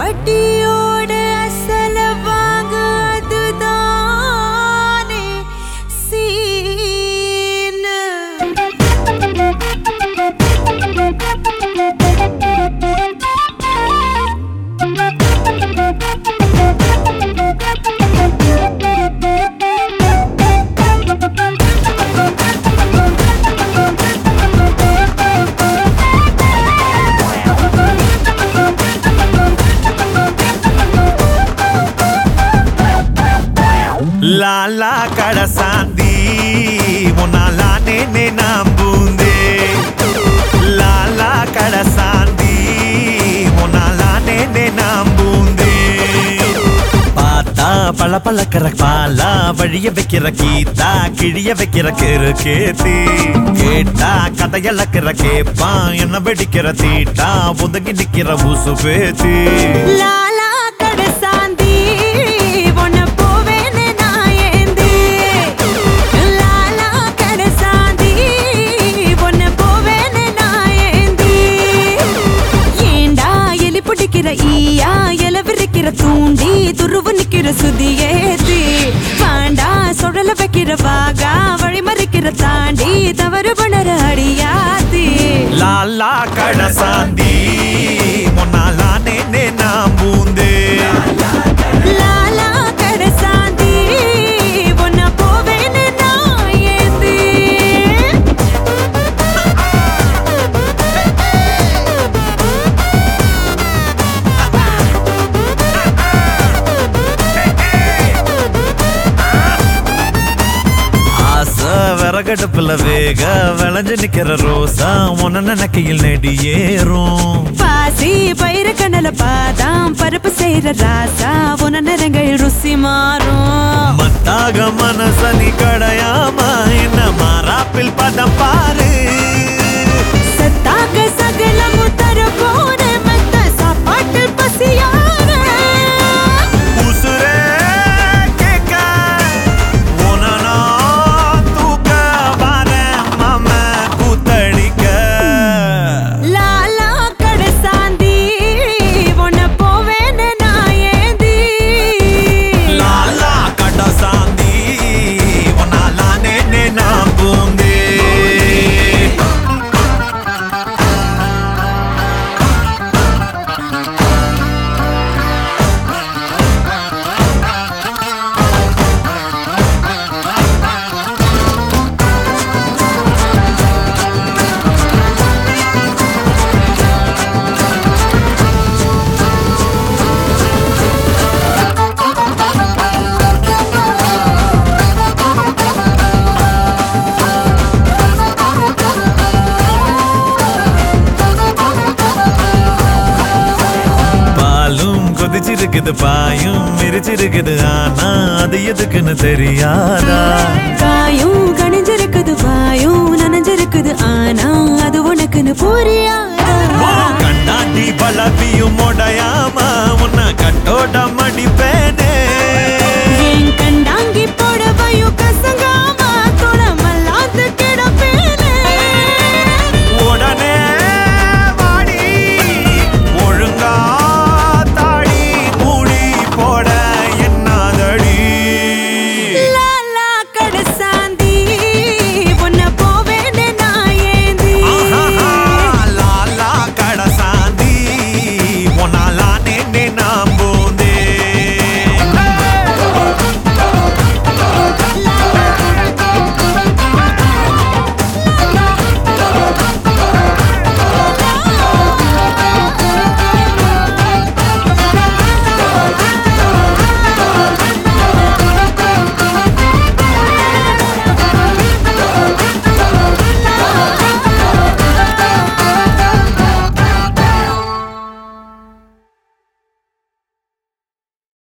வட்டியோட அசல வாங்க அதுதானே சீனு லாலா கடசாந்தி முன்னாலா நேனே நம்புந்தே லாலா கடசாந்தி முன்னாலா நேனே நம்புந்தே பார்த்தா பல பழக்கிற பாலா வழிய வைக்கிற கீதா கிழிய வைக்கிற கேரு கேத்தி கேட்டா கதையளக்கிற கேப்பான் என்ன வெடிக்கிற தீட்டா ஒதுங்கி நிக்கிற ஊசு பேத்தி லாலா கடசாந்தி உன்னை போவேன்னு நான் ஏந்தி லாலா கடசாந்தி உன்னை போவேன்னு நான் ஏந்தி ஏண்டா எலி பிடிக்கிற ஈயா எல விரிக்கிற தூண்டி துருவு நிக்கிற சுதியேத்தி பாண்டா சுழல வைக்கிற வாகா வழி மறிக்கிற தாண்டி தவறு பண்ணற அடியாத்தி லாலா கடசாந்தி முன்னாலா நேனே நான் பூந்தே லாலா கடசாந்தி உன்னை போவேன்னு நான் ஏந்தி ஆசை விறகடுப்புல வேக விளைஞ்சு நிக்கிற ரோசா உன நினைக்கையில் நெடி ஏறும் பாசி பயிர கண்ணல பாதாம் பருப்பு செய்யற ராசா உன நிறங்கள் ருசி மாறும் மத்தாக மனசனி கடையாம என்ன மாறாப்பில் பதம் பாரு சத்தாக சகலமும் தர போன மத்த சாப்பாட்டு பசியான உசுரே கேட்க உன நான் தூக்க வரேன் மாம கூத்தடிக்க லாலா கடசாந்தி உன்னை போவேன்னு நான் ஏந்தி லாலா கடசாந்தி உன்னாலா நேனே நான் பூந்தே பாலும் கொதிச்சிருக்குது பாயும் மிரிச்சிருக்குது ஆனா அது எதுக்குன்னு தெரியாதா காயும் கணிஞ்சிருக்குது வாயும் நனைஞ்சிருக்குது ஆனா அது உனக்குன்னு புரியாதா கண்ணாடி பழப்பியும் உடையாம